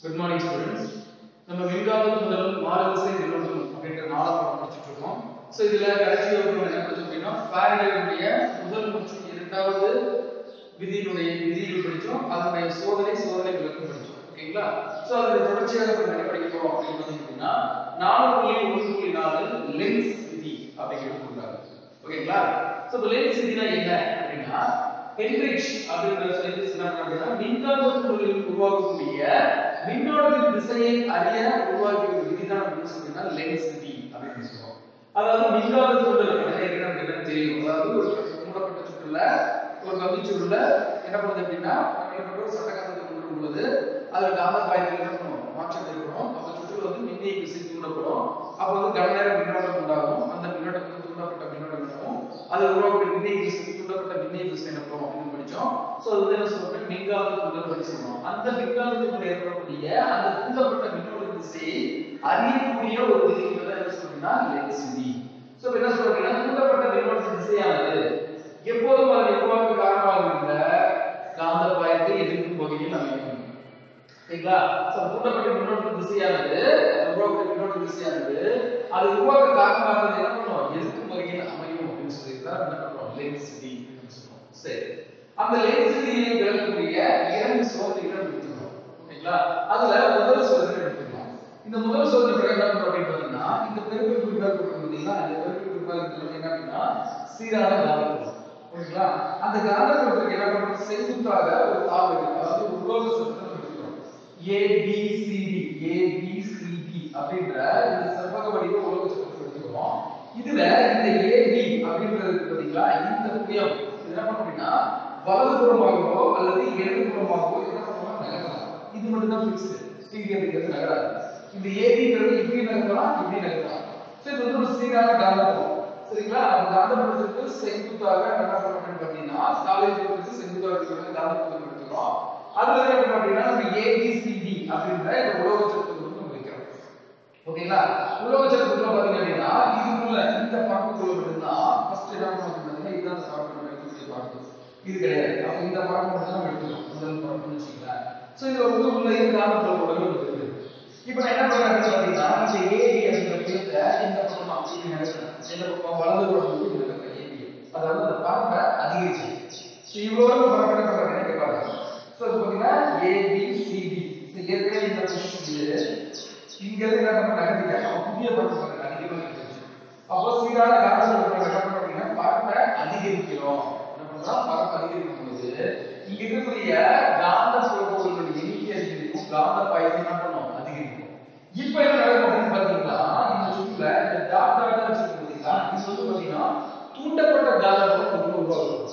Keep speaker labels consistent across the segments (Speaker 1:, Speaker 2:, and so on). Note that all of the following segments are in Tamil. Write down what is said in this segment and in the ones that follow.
Speaker 1: குட் மார்னிங் ஸ்டூடெண்ட்ஸ் நம்ம மின்காந்தம் முதல் மாறுதிசை மின்னோட்டம் அப்படின்ற நாளாக படிச்சுட்டு இருக்கோம் ஸோ இதுல கடைசி வகுப்பு என்ன படிச்சோம் அப்படின்னா ஃபாரடேவுடைய முதல் மற்றும் இரண்டாவது விதியினுடைய விதிகள் படிச்சோம் அதனுடைய சோதனை சோதனை விளக்கம் படிச்சோம் ஓகேங்களா ஸோ அதோட தொடர்ச்சியாக நம்ம என்ன படிக்க போறோம் அப்படின்னு பார்த்தீங்கன்னா நாலு புள்ளி ஒன்று புள்ளி நாலு லென்ஸ் விதி அப்படிங்கிறது கொடுக்குறாங்க ஓகேங்களா ஸோ இப்போ லென்ஸ் விதினா என்ன அப்படின்னா ஹென்ரிச் அப்படின்ற சயின்டிஸ்ட் என்ன பண்றாங்க அப்படின்னா மின்காந்த தூண்களில் உருவாக்கக்கூடிய மின்னோட்டத்தின் திசையை அறிய உருவாக்கிய ஒரு விதிதான் அப்படின்னு சொல்றீங்கன்னா லென்ஸ் விதி அப்படின்னு சொல்லுவோம் அதாவது மின்காந்த தூண்டல் அப்படின்னா என்னன்னு என்னன்னு தெரியும் அதாவது ஒரு மூடப்பட்ட சுற்றுல ஒரு கம்பி சுற்றுல என்ன பண்ணுது அப்படின்னா நம்ம என்ன பண்றோம் சட்டகாந்தத்தை கொண்டு வரும்போது அதுல காந்த பாயத்தில் என்ன பண்ணுவோம் மாற்றம் ஏற்படும் அப்ப சுற்றுல வந்து மின்னியை விசை தூண்டப்படும் அப்ப வந்து கன நேரம் மின்னோட்டம் உண்டாகும் அந்த மின்னோட்டத்துக்கு தூண்டப்பட்ட மின்னோட்டம் என்னவும் அது உருவாக்கக்கூடிய மின்னியை விசை தூண்டப்பட்ட மின்னியை விசை என்ன பண்ணுவோம் அப்படின்னு படிச்சோம் சோ அது வந்து என்ன சொல்றோம் மின்காந்த தூண்டல் பற்றி சொல்றோம் அந்த மின்காந்தத்துக்குள்ள ஏற்படக்கூடிய அந்த தூண்டப்பட்ட மின்னோட்ட திசையை அறியக்கூடிய ஒரு விதிக்கு தான் என்ன சொல்றோம்னா லென்ஸ் விதி சோ இப்ப என்ன சொல்றீங்கன்னா தூண்டப்பட்ட மின்னோட்ட திசையானது எப்போதும் அது உருவாக்க காரணமாக காந்த பாயத்தை எதிர்க்கும் வகையில் அமையும் சரிங்களா சோ தூண்டப்பட்ட மின்னோட்ட திசையானது உருவாக்க மின்னோட்ட திசையானது அது உருவாக்க காரணமாக என்ன பண்ணுவோம் எதிர்க்கும் வகையில் அமையும் அப்படின்னு சொல்லியிருக்காரு என்ன பண்ணுவோம் லென்ஸ் விதி அப்படின்னு சொல்லுவோம் சரி அந்த லென்ஸ் விதியை விளக்கக்கூடிய இரண்டு சோதனைகளை எடுத்துக்கிறோம் ஓகேங்களா அதுல முதல் சோதனை எடுத்துக்கலாம் இந்த முதல் சோதனை பிரகாரம் என்ன பண்றோம் அப்படின்னு பார்த்தீங்கன்னா இந்த பெருக்கல் குறிப்பாக பார்த்தீங்கன்னா இந்த பெருக்கல் குறிப்பாக என்ன அப்படின்னா சீரான காந்தப்புலம் ஓகேங்களா அந்த காந்தப்புலத்துக்கு என்ன பண்றோம் செங்குத்தாக ஒரு தாள் இருக்கு அதாவது ஒரு உலோக சட்டத்தை எடுத்துக்கிறோம் A B C D A B C D அப்படின்ற இந்த செவ்வக வடிவ உலோக சட்டத்தை எடுத்துக்கிறோம் இதுல இந்த ஏ பி அப்படின்றது இருக்கு பாத்தீங்களா இந்த புயம் இது என்ன பண்ணோம் அப்படின்னா வலதுபுறமாகவோ அல்லது இடதுபுறமாகவோ என்ன பண்ணுவோம் நகரலாம் இது மட்டும் தான் ஃபிக்ஸ்டு டிவி அப்படிங்கிறது நகராது இந்த ஏபிங்கிறது இப்படி நகரலாம் இப்படி நகரலாம் சரி இது வந்து ஒரு சீரான காந்தப்புலம் சரிங்களா அந்த காந்தப்புலத்துக்கு செங்குத்தாக என்ன பண்ணணும் பார்த்தீங்கன்னா காலேஜுக்கு செங்குத்தாக இருக்கிற காந்தப்புலம் எடுத்துக்கிறோம் அதுல என்ன பண்ணணும் அப்படின்னா நம்ம ஏபிசிடி அப்படின்ற இந்த உலோக சட்டத்துக்கு வந்து நம்ம வைக்கிறோம் ஓகேங்களா உலோக சட்டத்துக்குள்ள பாத்தீங்க அப்படின்னா இதுக்குள்ள இந்த பரப்புக்குள்ள மட்டும்தான் ஃபர்ஸ்ட் என்ன பண்ணணும் பார்த்தீங்கன்னா இதுதான் அந்த பரப்பு நம்ம எடுக்கக்கூடிய பரப்பு இது கிடையாது அப்ப இந்த பரப்பு மட்டும் தான் எடுத்துக்கணும் முதல் பரப்புன்னு வச்சுக்கலாம் சோ இதுல வந்து உள்ள இந்த காந்தப்புலம் உடல் இருக்கு இப்போ நான் என்ன பண்றேன் அப்படின்னு பாத்தீங்கன்னா இந்த ஏபி அப்படிங்கிற பேரை இந்த பக்கம் அப்படி நடக்கிறேன் இந்த பக்கம் வலது புறம் வந்து இந்த பக்கம் ஏபி அதாவது அந்த பரப்பை அதிகரிச்சு ஸோ இவ்வளோ பரப்பு என்ன பண்றேன் கேட்பாங்க ஸோ இது பாத்தீங்கன்னா ஏபிசிடி ஏற்கனவே இந்த பொசிஷன் இங்க இருந்து என்ன பண்ண நகர்த்திட்டாங்க அவன் புதிய பரப்பு பாருங்க அதிகமாக இருந்துச்சு அப்போ சீரான காந்தங்கள் என்ன பண்றோம் அப்படின்னா பரப்பை அதிகரிக்கிறோம் என்ன பண்றோம் பரப்பை அதிகரிக்கும் பொழுது இங்க இருக்கக்கூடிய காந்த புலப்பொருள்களுடைய எண்ணிக்கை அதிகரிக்கும் காந்த பாயத்தை என்ன பண்ணும் அதிகரிக்கும் இப்ப என்ன நடக்கும் அப்படின்னு பாத்தீங்கன்னா இந்த சுற்றுல இந்த டாட் டாட் வச்சிருக்க பாத்தீங்களா இது வந்து பாத்தீங்கன்னா தூண்டப்பட்ட காந்த புலம் வந்து உருவாகும்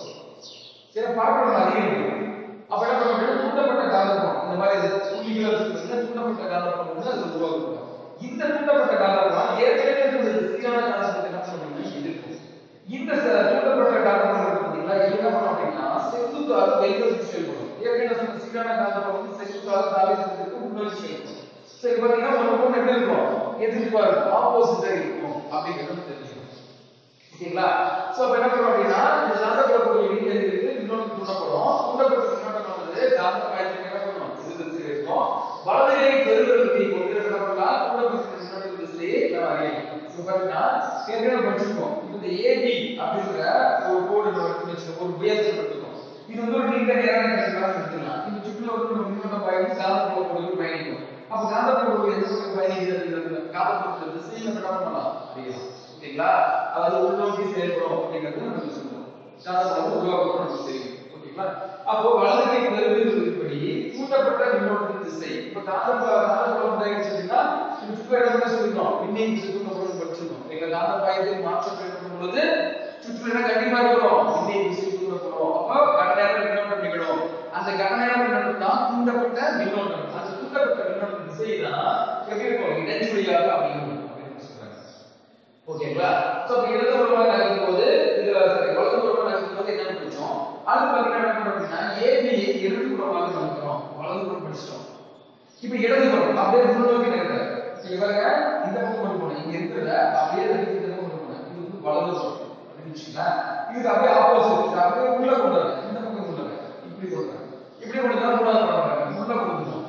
Speaker 1: சில பரப்பளவு அதிகரிக்கும் அப்ப என்ன பண்ணும் அப்படின்னா தூண்டப்பட்ட காந்த புலம் இந்த மாதிரி புள்ளிகள் வச்சிருக்கீங்க தூண்டப்பட்ட காந்த புலம் வந்து அது உருவாகும் இந்த தூண்டப்பட்ட காந்த புலம் ஏற்கனவே இருக்கிற சீரான காந்த புலத்தை என்ன பண்ணும் எதிர்க்கும் இந்த ச- தூண்டப்பட்ட காந்த புலம் இருக்கு பாத்தீங்களா இது என்ன பண்ணும் அப்படின்னா செங்குத்தாக வெளிநோக்கி செயல்படும் ஏற்கனவே நான் சொன்ன சீரான காந்த புலம் வந்து செங்குத்தாக தாவிரத்துக்கு முன்னோக்கி செயல்படும் சரி பாத்தீங்கன்னா ஒரு பொண்ணு எப்படி இருக்கும் எதிர்ப்பா இருக்கும் ஆப்போசிட்டா இருக்கும் அப்படிங்கிறது தெரிஞ்சுக்கணும் ஓகேங்களா சோ அப்ப என்ன பண்றோம் அப்படின்னா இந்த காந்தப்புலக்கூடிய எண்ணிக்கை இருக்கு இன்னொன்று தூண்டப்படும் தூண்டப்பட்ட மின்னோட்டம் வந்து காந்த பாயத்துக்கு என்ன பண்ணும் எதிர்த்து இருக்கும் வலது கை பெருவிரல் விதியை கொண்டு என்ன பண்ணலாம் தூண்டப்பட்ட மின்னோட்ட திசையை நம்ம அறியலாம் இப்போ பாத்தீங்கன்னா ஏற்கனவே படிச்சிருக்கோம் இப்போ இந்த ஏபி அப்படிங்கிற ஒரு கோடு நம்ம எடுத்து வச்சிருக்கோம் ஒரு உயரத்தை எடுத்துக்கோம் இது வந்து ஒரு நீண்ட நேரான கட்டமாக எடுத்துக்கலாம் இந்த சுற்றுல வந்து நம்ம மின்னோட்ட பாயம் காந்தப்புலக்கூடிய பயணிக்கும் அப்ப காந்தப்புலம் எந்த பக்கம் பயணிக்குது அப்படிங்கிறது காந்தப்புலத்துல திசையில என்ன பண்ணலாம் அறியலாம் ஓகேங்களா அதாவது உள்நோக்கி செயல்படும் அப்படிங்கிறது நம்ம சொல்லுவோம் காந்தப்புலம் உருவாக்கப்படும் நமக்கு தெரியும் ஓகேங்களா அப்போ வலது கை பெருவிருப்படி தூண்டப்பட்ட மின்னோட்டத்தின் திசை இப்ப காந்தப்புலம் காந்தப்புலம் பயணிச்சு அப்படின்னா இது சுற்று இடத்துல சொல்லிருக்கோம் விண்ணை தூண்டப்படும் படிச்சிருக்கோம் எங்க காந்த பாயத்தில் மாற்றம் ஏற்படும் பொழுது சுற்று இடம் கண்டிப்பா இருக்கிறோம் விண்ணை திசை தூண்டப்படும் அப்போ கன நேரம் மின்னோட்டம் நிகழும் அந்த கன நேரம் மின்னோட்டம் தான் தூண்டப்பட்ட மின்னோட்டம் அந்த தூண்டப்பட்ட மின்னோட்ட திசை தான் எப்படி இருக்கும் இடைச்சுழியாக அமையும் அப்படின்னு சொல்றாங்க ஓகேங்களா சோ அப்ப இடதுபுறமாக நகரும் போது இது சரி வலதுபுறமாக நகரும் போது என்ன படிச்சோம் அது பாத்தீங்கன்னா என்ன பண்றோம் அப்படின்னா ஏபி இடதுபுறமாக நகர்த்துறோம் வலதுபுறம் படிச்சிட்டோம் இப்போ இடதுபுறம் அப்படியே முன்னோக்கி நகர்ற இங்க பாருங்க இந்த பக்கம் கொண்டு போனேன் இங்க இருக்கிறத அப்படியே தள்ளி இந்த பக்கம் கொண்டு போனேன் இது வந்து வலதுபுறம் அப்படின்னு வச்சுக்கலாம் இதுக்கு அப்படியே ஆப்போசிட் இது அப்படியே உள்ள கொண்டு வரேன் இந்த பக்கம் கொண்டு வரேன் இப்படி கொண்டு வரேன் இப்படி கொண்டு தான் மூணாவது படம் உள்ள கொண்டு வரணும் இப்போ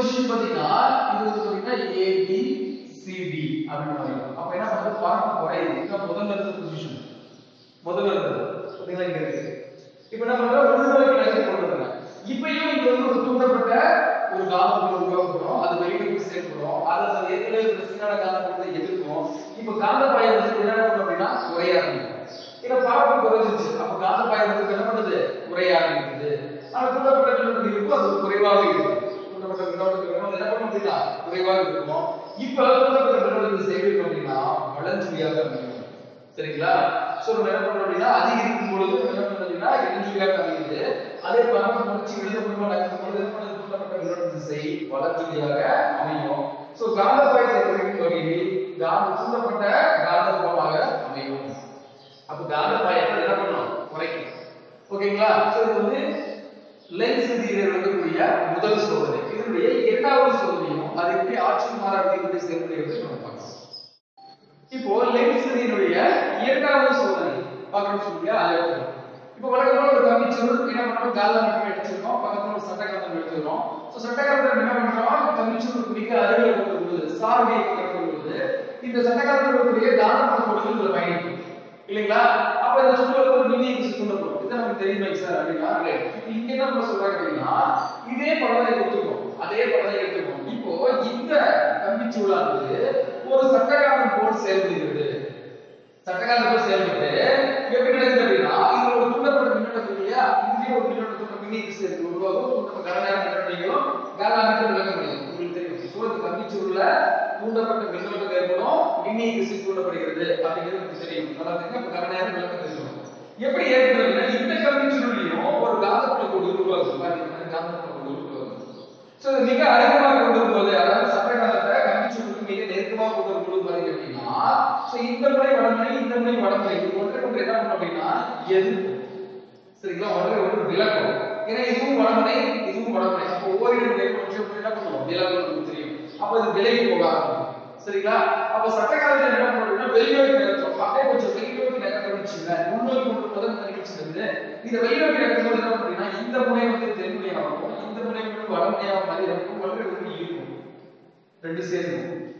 Speaker 1: பொசிஷன் பாத்தீங்கன்னா இது வந்து பாத்தீங்கன்னா ஏ பி சி டி அப்படின்னு வரையும் அப்ப என்ன பண்ணுது பரப்பு குறையுது இதுதான் முதல்ல இருந்த பொசிஷன் முதல்ல இருந்தது பாத்தீங்களா இங்க இருக்கு இப்போ என்ன பண்றோம் உள்நோக்கி நகர்த்தி கொண்டு வரேன் இப்பயும் இங்க வந்து ஒரு தூண்டப்பட்ட ஒரு காந்தத்தை உருவாக்குறோம் அது வெளியில போய் சேர்க்கிறோம் அது அந்த ஏற்கனவே ஒரு சீரான காந்தத்தை எதிர்க்கும் இப்போ காந்த பாயம் வந்து என்ன பண்ணும் அப்படின்னா குறைய ஆரம்பிக்கும் இங்க பரப்பு குறைஞ்சிச்சு அப்ப காந்த பாயம் வந்து என்ன பண்ணுது குறைய ஆரம்பிக்குது ஆனா தூண்டப்பட்ட மின்னோட்டம் இருக்கும் அது குறைவாக இருக்கும் தூண்டப்பட்ட மின்னோட்டம் என்ன பண்ண முடியல குறைவாக இருக்கும் இப்ப தூண்டப்பட்ட மின்னோட்டத்தை சேமிக்கும் அப்படின்னா வளர்ச்சியாக அமையும் சரிங்களா சோ நம்ம என்ன பண்றோம் அப்படின்னா அதிகரிக்கும் பொழுது என்ன பண்றது அப்படின்னா இடஞ்சுழியாக அமையுது அதே பரப்பு முடிச்சு வெளியில மூலமா நடக்கும் பொழுது என்ன பண்ணுது தூண்டப்பட்ட மின்னோட்ட திசை வளர்ச்சியாக அமையும் சோ காந்த பாயத்தை குறைக்கும் வகையில் காந்த தூண்டப்பட்ட காந்த புலமாக அமையும் அப்ப காந்த பாயத்தை என்ன பண்ணணும் குறைக்கும் ஓகேங்களா சோ இது வந்து லென்ஸ் விதியில் நடக்கக்கூடிய முதல் சோதனை இதனுடைய இரண்டாவது சோதனையும் அது எப்படி ஆட்சி மாறாக எப்படி செயல்படுகிறது நம்ம பார்க்கலாம் இப்போ லென்ஸ் விதியினுடைய இரண்டாவது சோதனை பார்க்கணும் சொல்லியா அதை எடுத்துக்கலாம் இப்போ வழக்கமாக ஒரு கம்பிச்சுருள் என்ன பண்றோம் கால மட்டும் எடுத்துருக்கோம் பக்கத்துல ஒரு சட்டக்காலம் எடுத்துக்கிறோம் ஸோ சட்டக்காலத்தில் என்ன பண்றோம் கம்பிச்சுருள் மிக அருகில் கொண்டு பொழுது சார்பியை கொண்டு பொழுது இந்த சட்டக்காலத்தில் இருக்கக்கூடிய காலமான பொழுது இதுல பயணிக்கும் இல்லைங்களா அப்ப இந்த சுற்றுலா ஒரு மினி எக்ஸ் சொல்லப்படும் இது நமக்கு தெரியுமா சார் அப்படின்னா right. இப்போ இங்க என்ன நம்ம சொல்றாங்க அப்படின்னா இதே படத்தை கொடுத்துருக்கோம் அதே படத்தை எடுத்துக்கோம் இப்போ இந்த கம்பிச்சூழானது ஒரு சட்டகாலம் போல் செயல்படுகிறது சட்டகாலம் போல் செயல்பட்டு எப்படி நடக்குது அப்படின்னா இதுல ஒரு தூண்டப்பட்ட மின்னோட்டம் இருக்கு இல்லையா இதுலயே ஒரு மின்னோட்டம் மினி எக்ஸ் இருக்கு உருவாகும் தூண்டப்பட்ட கடனாக மின்னோட்டம் காலாமிட்டு விளக்க முடியும் உங்களுக்கு தெரியும் சூழல் கம்பிச்சூழல தூண்டப்பட்ட மின்னோட்டம் ஏற்படும் மின்னி திசை தூண்டப்படுகிறது அப்படிங்கிறது நமக்கு தெரியும் நல்லா தெரியும் அப்ப கடனாக விளக்கம் தெரியும் எப்படி ஏற்படுதுன்னா இந்த கம்பிச்சுருளியும் ஒரு காந்தப்புல கோடு உருவாகுது பாத்தீங்கன்னா காந்தப்புல கோடு உருவாகுது சோ இது மிக அருகமாக கொண்டு வரும்போது அதாவது சட்ட காலத்தை கம்பிச்சுருளுக்கு மிக நெருக்கமாக கொண்டு வரும்போது பாத்தீங்க அப்படின்னா சோ இந்த முறை வடமுறை இந்த முறை வடமுறை இது ஒன்றை ஒன்று என்ன பண்ணும் அப்படின்னா எதிர்ப்பு சரிங்களா ஒன்றை ஒன்று விளக்கும் ஏன்னா இதுவும் வடமுறை இதுவும் வடமுறை அப்போ ஒவ்வொரு இடம் கொஞ்சம் என்ன பண்ணுவோம் விலகும் நமக்கு தெரியும் அப்ப இது விலகி போக ஆரம்பிக்கும் சரிங்களா அப்ப சட்ட காலத்துல என்ன பண்ணுறோம்னா வெளிநோக்கி நகர்த்தும் அப்படியே கொஞ்சம் வெளிநோக்கி நகர்த்தணும்னு வச்சுக்கோங்க உள்நோக்கி கொண்டு போது நினைச்சிருந்தது இந்த வெளிநோக்கி நகர்த்தும் போது என்ன அப்படின்னா இந்த முனை வந்து தென்முனையாகவும் இந்த முனை வந்து வடமுனையாகவும் மாதிரி இருக்கும் ஒன்று ஒன்று இருக்கும் ரெண்டு சேர்ந்து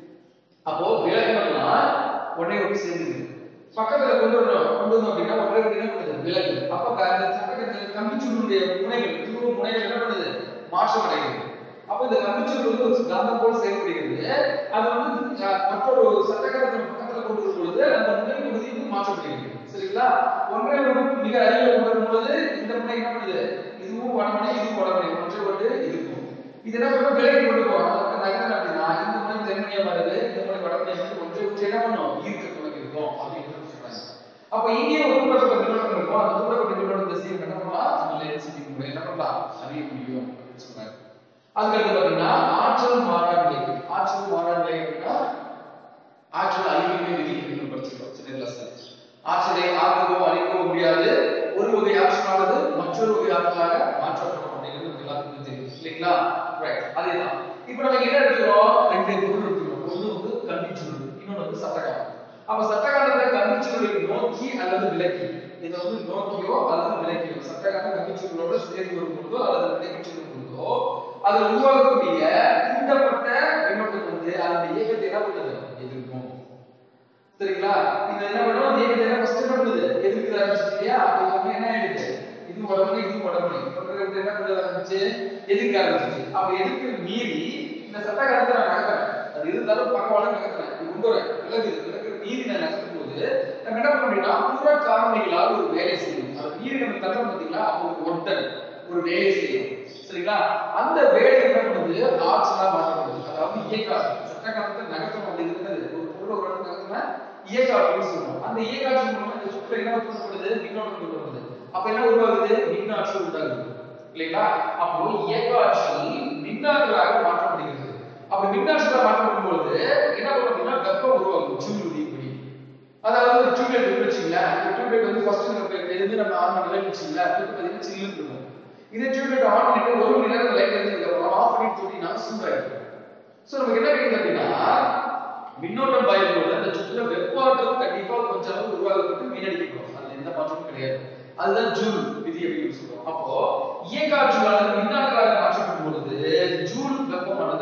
Speaker 1: அப்போ விலகணும்னா ஒன்னே ஒன்று சேர்ந்து பக்கத்துல கொண்டு வரணும் கொண்டு வந்தோம் அப்படின்னா ஒன்றே ஒன்று என்ன பண்ணுது விலகு அப்ப க- அந்த சட்டக்கத்தில் கம்பிச்சுருடைய முனைகள் துருவ முனைகள் என்ன பண்ணுது மாற்றம் அடைகிறது அப்ப இந்த கம்பிச்சுருள் வந்து ஒரு காந்தம் போல் செயல்படுகிறது அது வந்து அஹ், மற்றொரு சட்டக்கத்தில் பக்கத்துல கொண்டு வரும் பொழுது அந்த முனை பகுதி வந்து மாற்றப்படுகிறது சரிங்களா ஒன்றை ஒன்று மிக அருகில் கொண்டு வரும் பொழுது இந்த முனை என்ன பண்ணுது இதுவும் வடமுனை இதுவும் வடமுனை ஒன்றை ஒன்று இருக்கும் இது என்ன பண்ணும் விலகி கொண்டு போறோம் அதுக்கு நகரம் அப்படின்னா இந்த முனை தென்முனையா வருது இந்த முனை வடமுனை வந்து ஒன்றை ஒன்று என்ன பண்ணும் ஈர்க்க தொடங்கிருக்கும் அப்படின்னு சொல்றாங்க அப்ப இங்கே ஒரு தூண்டப்பட்ட மின்னோட்டம் இருக்கும் அந்த தூண்டப்பட்ட மின்னோட்டம் திசையை என்ன பண்ணலாம் நம்ம லென்சிட்டி முறை என்ன பண்ணலாம் அறிய முடியும் அப்படின்னு சொல்றாங்க அதுக்கடுத்து பாத்தீங்கன்னா ஆற்றல் மாறா நிலை ஆற்றல் மாறா நிலை அப்படின்னா ஆற்றல் அழிவின்மை விதி அப்படின்னு படிச்சிருக்கோம் சின்ன கிளாஸ்ல ஆற்றலை ஆக்கவோ அழிக்கவோ முடியாது ஒரு வகை ஆற்றலானது மற்றொரு வகை ஆற்றலாக மாற்றப்படும் அப்படிங்கிறது நமக்கு எல்லாத்துக்கும் தெரியும் இல்லைங்களா ரைட் அதேதான் இப்போ நம்ம என்ன எடுத்துக்கிறோம் ரெண்டு பொருள் எடுத்துக்கிறோம் ஒன்று வந்து கல்வி சுருள் இன்னொன்று வந்து சட்டகாலம் அப்ப சட்டகாலத்தை கல்வி சுருளை நோக்கி அல்லது விலக்கி இதை வந்து நோக்கியோ அல்லது விலக்கியோ சட்டகாலம் கல்வி சுருளோட சேர்ந்து வரும் பொழுதோ அல்லது விலக்கி செல்லும் பொழுதோ அதில் உருவாகக்கூடிய தூண்டப்பட்ட மின்னோட்டம் வந்து அதனுடைய இயக்கத்தை என்ன பண்ணுது எதிர்க்கும் சரிங்களா இது என்ன பண்ணும் அந்த இயக்கத்தை என்ன ஃபர்ஸ்ட் என்ன பண்ணுது எதிர்க்க ஆரம்பிச்சு இல்லையா அப்ப இது வந்து என்ன ஆயிடுது இது உடம்பு இது உடம்பு ஒன்று வந்து என்ன பண்ண ஆரம்பிச்சு எதிர்க்க ஆரம்பிச்சு அப்ப எதிர்க்க மீறி இந்த சட்ட காலத்தை நான் நகர்றேன் அது இருந்தாலும் பரவாயில்ல நகர்றேன் இது கொண்டு வரேன் விலகு விலகு மீறி நான் நகர்த்தும் போது நம்ம என்ன பண்ண அப்படின்னா புற காரணிகளால் ஒரு வேலை செய்யும் அது மீறி நம்ம தள்ள பார்த்தீங்களா அப்போ ஒரு ஒட்டல் ஒரு வேலை செய்யும் சரிங்களா அந்த வேலை என்ன பண்ணுது ஆற்றலா மாற்றப்படுது அதாவது இயக்க ஆற்றல் சட்ட காலத்தை நகர்த்தம் அப்படிங்கிறது ஒரு பொருள் ஒரு இடத்துல நகர்த்தினா இயக்க ஆற்றல்னு சொல்லுவோம் அந்த இயக்க ஆற்றல் மூலமா இந்த சுற்று என்ன தூண்டப்படுது மின்னோட்டம் தூண்டப்படுது அப்ப என்ன உருவாகுது மின் ஆற்றல் உண்டாகுது இல்லைங்களா அப்போ இயக்க ஆற்றல் மின்னாற்றலாக மாற்றப்படுகிறது அப்ப மின்னாற்றலாக மாற்றப்படும் பொழுது என்ன பண்ணும் அப்படின்னா வெப்பம் உருவாகும் சூழ் விதிப்படி அதாவது ஒரு டியூப்லைட் இருக்கு வச்சுங்களேன் இந்த டியூப்லைட் வந்து ஃபர்ஸ்ட் நம்ம எது நம்ம ஆன் பண்ணல வச்சுங்களேன் அது பார்த்தீங்கன்னா சில்லுன்னு இருக்கும் இதே டியூப்லைட் ஆன் பண்ணிட்டு ஒரு மணி நேரம் லைட் இருந்ததுக்கு அப்புறம் ஆஃப் பண்ணி தூட்டினா சூடாயிடும் சோ நமக்கு என்ன கிடைக்குது அப்படின்னா மின்னோட்டம் பாயும்போது அந்த சுற்றுல வெப்பாற்றல் கண்டிப்பா கொஞ்சம் அளவு உருவாக்கப்பட்டு வீணடிக்கப்படும் அதுல எந்த மாற்றமும் கிடையாது அதுதான் ஜூல் விதி அப்படின்னு சொல்றோம் அப்போ இயக்க ஆற்றலானது மின்னாற்றலாக மாற்றப்படும் பொழுது ஜூல் வெப்பமானது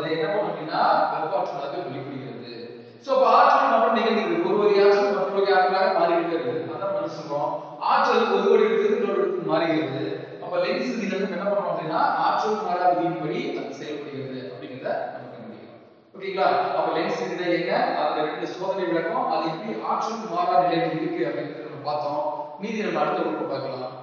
Speaker 1: ஆற்றலாக வெளிப்படுகிறது சோ அப்ப ஆற்றல் மாற்றம் நிகழ்கிறது ஒரு வகை ஆற்றல் மற்றொரு வகை ஆற்றலாக மாறிக்கிட்டே இருக்குது அதான் நம்ம சொல்றோம் ஆற்றல் ஒரு வழி இருக்கிறது இன்னொரு இடத்துக்கு மாறுகிறது அப்ப லென்ஸ் விதியில இருந்து என்ன பண்றோம் அப்படின்னா ஆற்றல் மாறா விதியின்படி அது செயல்படுகிறது அப்படிங்கிறத நம்ம கண்டுபிடிக்கலாம் ஓகேங்களா அப்ப லென்ஸ் விதினா என்ன அந்த ரெண்டு சோதனை விளக்கம் அது எப்படி ஆற்றல் மாறா நிலையில் இருக்கு அப்படிங்கறத நம்ம பார்த்தோம் மீதி நம்ம அடுத்த வகுப்பு பார்க்கலாம்